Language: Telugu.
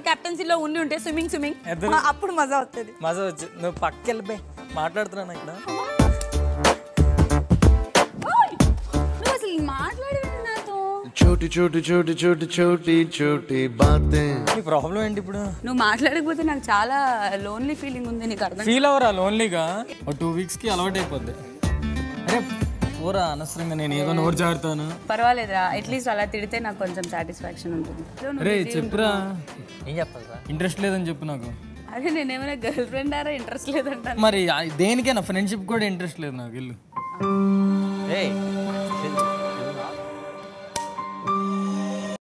కెప్టెన్సీలో ఉండి ఉంటే స్విమ్మింగ్ స్విమ్మింగ్ ఇద్దరు- అప్పుడు మజా వస్తుంది మజా వచ్చి నువ్వు పక్కకి వెళ్ళిపోయి మాట్లాడుతున్నాను ఇక్కడ నువ్వు అసలు మాట్లాడేది నాతో छोटी छोटी छोटी छोटी छोटी छोटी बातें నీ ప్రాబ్లం ఏంటి ఇప్పుడు నువ్వు మాట్లాడకపోతే నాకు చాలా లోన్లీ ఫీలింగ్ ఉంది నీకు అర్థం ఫీల్ అవరా లోన్లీగా ఒక టూ వీక్స్కి అలవాటు అయిపోద్ది అరే పోరా అనవసరంగా నేను ఏదో నోరు జారుతాను పర్వాలేదురా అట్లీస్ట్ అలా తిడితే నాకు కొంచెం సాటిస్ఫాక్షన్ ఉంటుంది అరే చెప్పురా ఏం చెప్పాలి సార్ ఇంట్రెస్ట్ లేదని చెప్పు నాకు అదే నేనేమైనా గర్ల్ ఫ్రెండ్ ఆరా ఇంట్రెస్ట్ లేదంటాను మరి ఆ- దేనికైనా ఫ్రెండ్షిప్ కూడా ఇంట్రెస్ట్ లేదు నాకు ఇల్లు ఏ